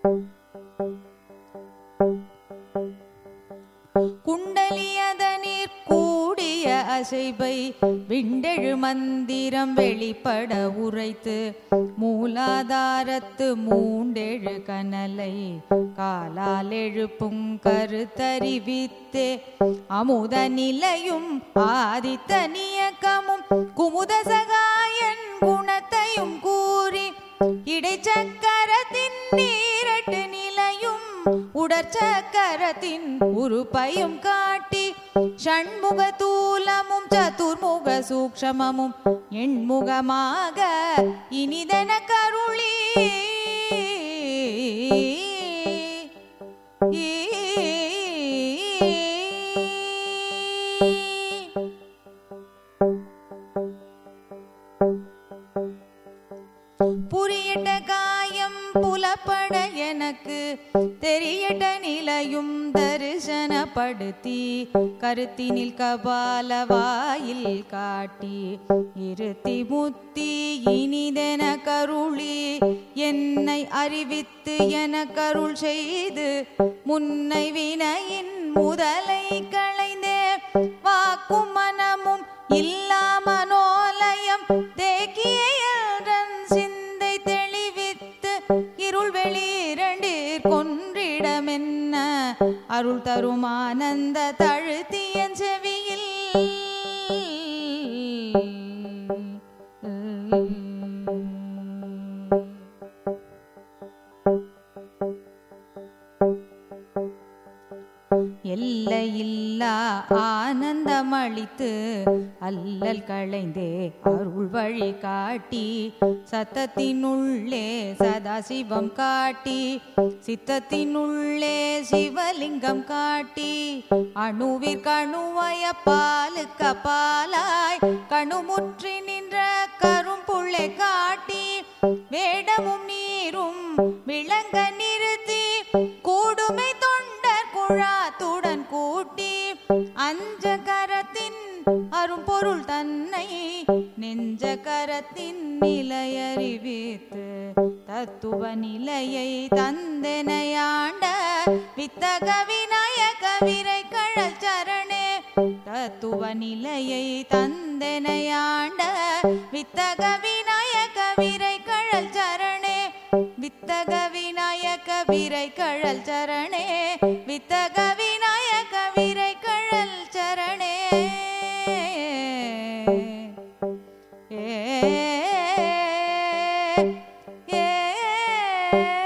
குண்டலியதனிற் கூடிய அசைவை விண்டெழு மந்திரம் வெளிப்பட உரைத்து மூலாதாரத்து மூண்டெழு கனலை காலால் எழுப்பும் கருத்தறிவித்தே அமுத நிலையும் ஆதித்த நியக்கமும் குமுத சகாயன் குணத்தையும் கூறி இடைச்சக்கரத்தின் நீரட்டு நிலையும் உடற்சக்கரத்தின் உறுப்பையும் காட்டி ஷண்முக தூலமும் சதுர்முக சூக்ஷமமும் எண்முகமாக இனிதன கருளி புரியட்ட காயம் புலப்பட எனக்கு தெரியட்ட நிலையும் தரிசனப்படுத்தி கருத்தினில் கபால வாயில் காட்டி இருத்தி முத்தி இனிதென கருளி என்னை அறிவித்து என கருள் செய்து முன்னை வினையின் முதலை களைந்தே வாக்கும் மனமும் இல்லா மனோலயம் தேக்கியன் சிந்தை தெளிவித்து இருள் வெளிரண்டீர் கொன்றிடமென்ன அருள் தரும் ஆனந்த தழுத்தியன் செவியில் எல்லையில்லா ஆனந்தமளித்து அல்லல் களைந்தே அருள் வழி காட்டி சத்தத்தினுள்ளே சதாசிவம் காட்டி சித்தத்தினுள்ளே சிவலிங்கம் காட்டி அணுவிற்கணுவய பாலுக்கு பாலாய் கணுமுற்றி நின்ற கரும்புள்ளை காட்டி வேடமும் நீரும் விளங்க நிறுத்தி கூடுமை தொண்டர் குழாத்துடன் கூட்டி அஞ்ச கரத்தின் அரும்பொருள் தன்னை நெஞ்ச கரத்தின் நிலையறிவித்து தத்துவ நிலையை தந்தனையாண்ட வித்தக விநாயக விரை கழல் சரணே தத்துவ நிலையை தந்தனையாண்ட வித்தக விநாயக விரை கழல் சரணே வித்தக விநாயக விரை கழல் சரணே வித்தக விநாயக விரை கழல் சரணே ஏ ஏ